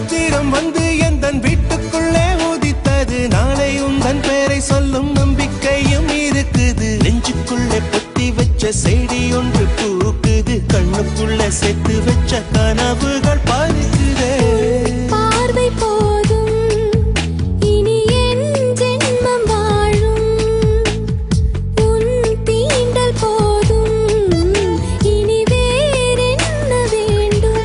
நட்சத்திரம் வந்து எந்தன் வீட்டுக்குள்ளே உதித்தது நாளை உந்தன் பேரை சொல்லும் நம்பிக்கையும் இருக்குது நெஞ்சுக்குள்ளே பொத்தி வச்ச செடி ஒன்று பூக்குது கண்ணுக்குள்ள சேர்த்து வச்ச கனவுகள் பறிக்குதே பார்வை போதும் இனி என் ஜென்மம் வாழும் உன் தீண்டல் போதும் இனி வேறென்ன வேண்டும்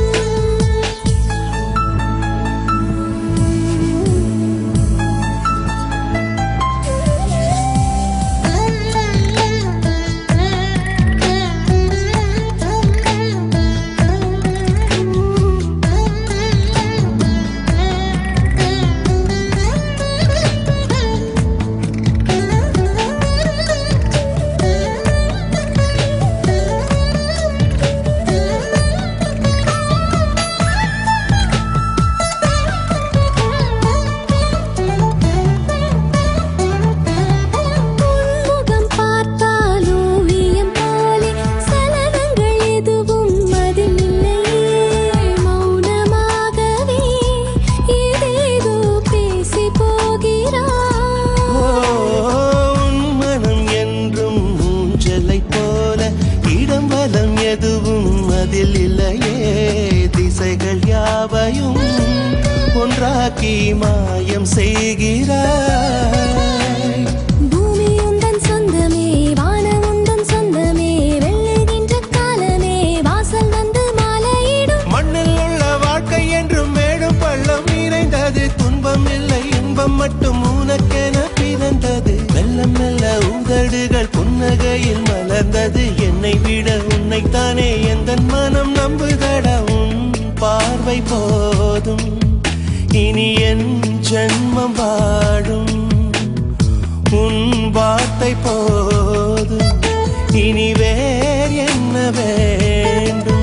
உன்முகம் பார்த்தால் ஓவியம் போலே சலனங்கள் எதுவும் அதில் இல்லையே மௌனமாகவே ஏதேதோ பேசி போகிறாய் ஓ, உன் மனம் என்றும் ஊஞ்சலை போல இடம் வலம் எதுவும் அதில் இல்லையே திசைகள் யாவையும் ஒன்றாக்கி மாயம் செய்கிறாய் பூமி உந்தன் சொந்தமே வானம் உந்தன் சொந்தமே வெல்லுகின்ற காலமே வாசல் வந்து மாலையிடும் மண்ணில் உள்ள வாழ்க்கை என்றும் மேடும் பள்ளம் நிறைந்தது துன்பம் இல்லை இன்பம் மட்டும் உனக்கென பிறந்தது மெல்ல மெல்ல உதடுகள் புன்னகையில் மலர்ந்தது என்னை விட உன்னைத்தானே எந்த மனம் நம்புதடா உன் பார்வை போதும் இனி என் ஜென்மம் வாடும் உன் வார்த்தை போதும் இனி வேறு என்ன வேண்டும்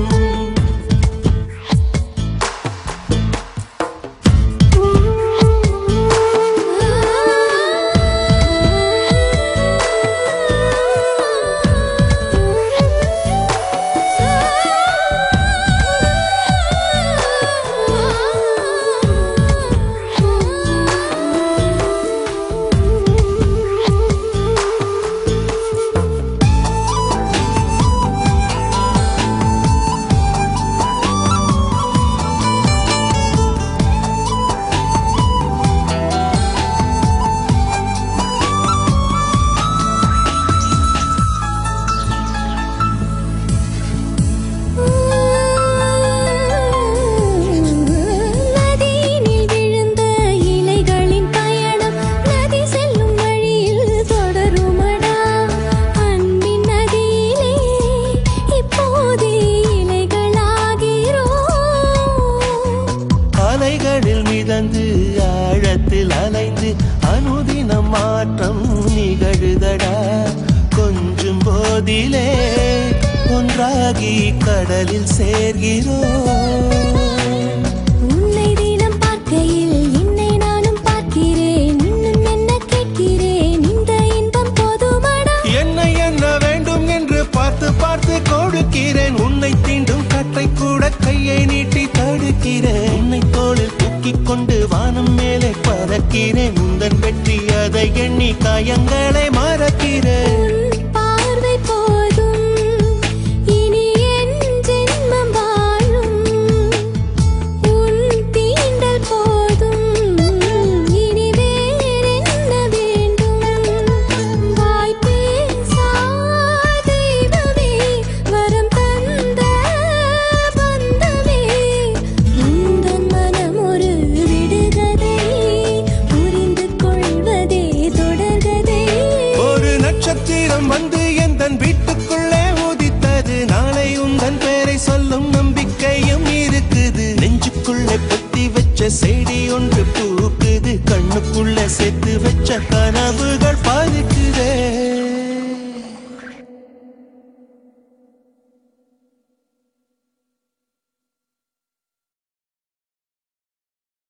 நதியினில் விழுந்த இலைகளின் பயணம் நதி செல்லும் வழியில் தொடருமடா அன்பின் நதியிலே இப்போதே இலைகளாகிறோம் அலைகளில் மிதந்து ஆழத்தில் அலைந்து அனுதினம் மாற்றம் நிகழுதடா கொஞ்சம் போதிலே ஒன்றாகி கடலில் சேர்கிறோம் உன்னை தினம் பார்க்கையில் என்னை நானும் பார்க்கிறேன் இன்னும் என்ன கேட்கிறேன் இந்த இன்பம் போதுமடா என்ன என்ன வேண்டும் என்று பார்த்து பார்த்து கொடுக்கிறேன் உன்னை தீண்டும் கட்டை கூட கையை நீட்டி தடுக்கிறேன் உன்னை தோளில் தூக்கிக் கொண்டு வானம் மேலே பறக்கிறேன் உந்தன் வெற்றி அதை எண்ணி காயங்களை மறக்கிறேன் உன் பார்வை போதும் இனி என் ஜென்மம் வாழும் உன் தீண்டல் போதும் இனி வேறென்ன வேண்டும் வாய் பேசா தெய்வமே வரம் தந்த பந்தமே உந்தன் மனம் ஒரு விடுகதை புரிந்து கொள்வதே தொடர்கதை ஒரு நட்சத்திரம் வந்து எந்தன் வீட்டுக்குள்ளே உதித்தது நாளை உந்தன் பேரை சொல்லும் நம்பிக்கையும் இருக்குது நெஞ்சுக்குள்ளே பொத்தி வச்ச செடி ஒன்று பூக்குது கண்ணுக்குள்ள சேர்த்து வச்ச கனவுகள் பாதிக்குது